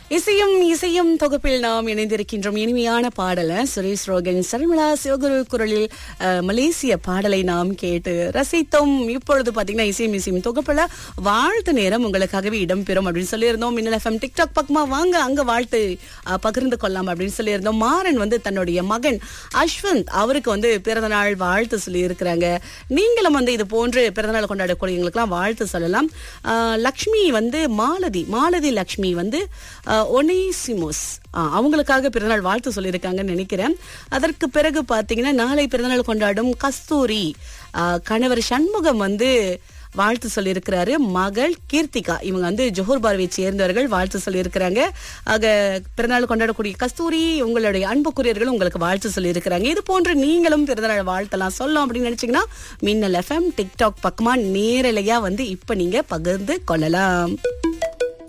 இசையும் இசையும் தொகுப்பில் நாம் இணைந்திருக்கின்றோம் இனிமையான பாடல சுரேஷ் ரோகன் சர்மிளா சிவகுரு குரலில் அஹ், மலேசிய பாடலை நாம் கேட்டு ரசித்தோம் இப்பொழுது பாத்தீங்கன்னா இசையும் இசையும் தொகுப்புல வாழ்த்து நேரம் உங்களுக்காகவே இடம்பெறும் அப்படின்னு சொல்லியிருந்தோம் மின்னல் எஃப்எம் டிக்டாக் பக்கமா வாங்க அங்க வாழ்த்து அஹ், பகிர்ந்து கொள்ளலாம் அப்படின்னு சொல்லியிருந்தோம் மாறன் வந்து தன்னுடைய மகன் அஸ்வந்த் அவருக்கு வந்து பிறந்த நாள் வாழ்த்து சொல்லி இருக்கிறாங்க நீங்களும் வந்து இது போன்று பிறந்தநாள் கொண்டாடக்கூடியவங்களுக்குலாம் வாழ்த்து சொல்லலாம் அஹ், லக்ஷ்மி வந்து மாலதி மாலதி லக்ஷ்மி வந்து அஹ், ஒனேசிமோஸ் அஹ், அவங்களுக்காக பிறந்தநாள் வாழ்த்து சொல்லியிருக்காங்கன்னு நினைக்கிறேன் அதற்கு பிறகு பார்த்தீங்கன்னா நாளை பிறந்தநாள் கொண்டாடும் கஸ்தூரி அஹ், கணவர் சண்முகம் வந்து வாழ்த்து சொல்லியிருக்கிறாரு மகள் கீர்த்திகா இவங்க வந்து ஜோஹர் பார்வை சேர்ந்தவர்கள் வாழ்த்து சொல்லியிருக்கிறாங்க ஆக பிறந்தநாள் கொண்டாடக்கூடிய கஸ்தூரி உங்களுடைய அன்புக்குரியர்களும் உங்களுக்கு வாழ்த்து சொல்லியிருக்கிறாங்க இது போன்று நீங்களும் பிறந்தநாள் வாழ்த்தலாம் சொல்லலாம் அப்படின்னு நினைச்சீங்கன்னா மின்னல் எஃப்எம் டிக்டாக் பக்கமா நேரலையா வந்து இப்ப நீங்க பகிர்ந்து கொள்ளலாம்